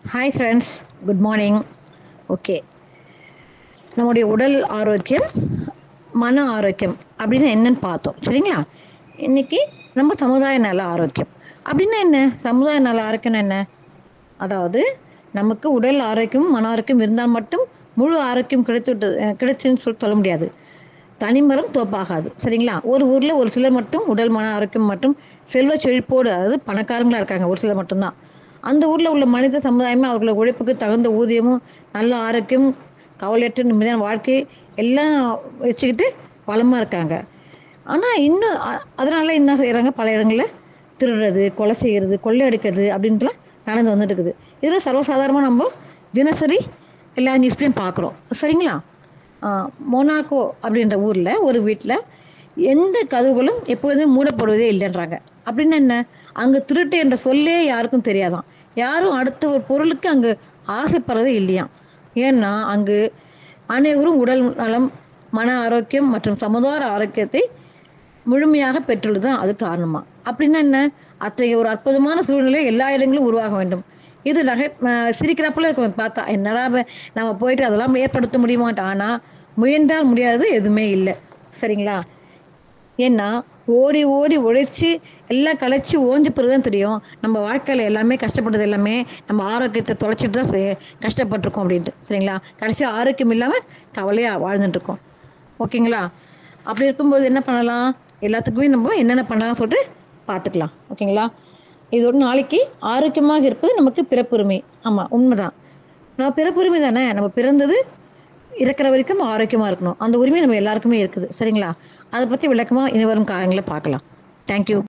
hi friends good morning okay நம்முடைய உடல் ஆரோக்கியம் மன ஆரோக்கியம் அப்படின்னு என்னன்னு பார்த்தோம் சரிங்களா இன்னைக்கு நம்ம சமுதாய நல ஆரோக்கியம் அப்படின்னா என்ன சமுதாய நல ஆரோக்கியம் என்ன அதாவது நமக்கு உடல் ஆரோக்கியம் மன ஆரோக்கியம் இருந்தால் மட்டும் முழு ஆரோக்கியம் கிடைத்து விட்டது அஹ் கிடைச்சுன்னு சொல்லி சொல்ல முடியாது தனிமரம் தோப்பாகாது சரிங்களா ஒரு ஊரில் ஒரு சிலர் மட்டும் உடல் மன ஆரோக்கியம் மற்றும் செல்வ செழிப்போடு அதாவது பணக்காரங்களா இருக்காங்க ஒரு சிலர் மட்டும்தான் அந்த ஊரில் உள்ள மனித சமுதாயமே அவர்களோட உழைப்புக்கு தகுந்த ஊதியமும் நல்ல ஆரோக்கியம் கவலையற்ற நிம்மதியான வாழ்க்கை எல்லாம் வச்சுக்கிட்டு வளமாக இருக்காங்க ஆனால் இன்னும் அ- அதனால என்ன செய்கிறாங்க பல இடங்களில் திருடுறது கொலை செய்கிறது கொள்ளையடிக்கிறது அப்படின்ட்டுலாம் நடந்து வந்துட்டு இருக்குது இதெல்லாம் சர்வசாதாரணமாக நம்ம தினசரி எல்லா நியூஸ்லையும் பார்க்குறோம் சரிங்களா ஆஹ் மொனாக்கோ அப்படின்ற ஊரில் ஒரு வீட்டில் எந்த கதவுகளும் எப்போதுமே மூடப்படுவதே இல்லைன்றாங்க அப்படின்னு என்ன அங்கே திருட்டு என்ற சொல்லே யாருக்கும் தெரியாதாம் யாரும் அடுத்த ஒரு பொருளுக்கு அங்கே ஆசைப்படுறதே இல்லையாம் ஏன்னா அங்கு அனைவரும் உடல் நலம் மன ஆரோக்கியம் மற்றும் சமுதாய ஆரோக்கியத்தை முழுமையாக பெற்றுள்ளது தான் அது காரணமா அப்படின்னா என்ன அத்தகைய ஒரு அற்புதமான சூழ்நிலை எல்லா இடங்களிலும் உருவாக வேண்டும் இது நகை அஹ் சிரிக்கிறப்பல இருக்கும் பார்த்தா என்னடா இவன் நம்ம போயிட்டு அதெல்லாம் ஏற்படுத்த முடியுமாட்டா ஆனால் முயன்றால் முடியாதது எதுவுமே இல்லை சரிங்களா ஏன்னா ஓடி ஓடி உழைச்சி எல்லாம் களைச்சி ஓஞ்ச பிறகு தான் தெரியும் நம்ம வாழ்க்கையில் எல்லாமே கஷ்டப்பட்டது எல்லாமே நம்ம ஆரோக்கியத்தை தொலைச்சிட்டு தான் செ- கஷ்டப்பட்டிருக்கோம் அப்படின்ட்டு சரிங்களா கடைசி ஆரோக்கியம் இல்லாமல் கவலையாக வாழ்ந்துட்டு இருக்கோம் ஓகேங்களா அப்படி இருக்கும்போது என்ன பண்ணலாம் எல்லாத்துக்குமே நம்ம என்னென்ன பண்ணலாம் சொல்லிட்டு பார்த்துக்கலாம் ஓகேங்களா இதோட நாளைக்கு ஆரோக்கியமாக இருப்பது நமக்கு பிறப்புரிமை ஆமாம் உண்மைதான் நம்ம பிறப்புரிமை தானே நம்ம பிறந்தது இருக்கிற வரைக்கும் ஆரோக்கியமாக இருக்கணும் அந்த உரிமை நம்ம எல்லாருக்குமே இருக்குது சரிங்களா அதை பற்றி விளக்கமாக இனி வரும் காலங்களில் பார்க்கலாம் தேங்க்யூ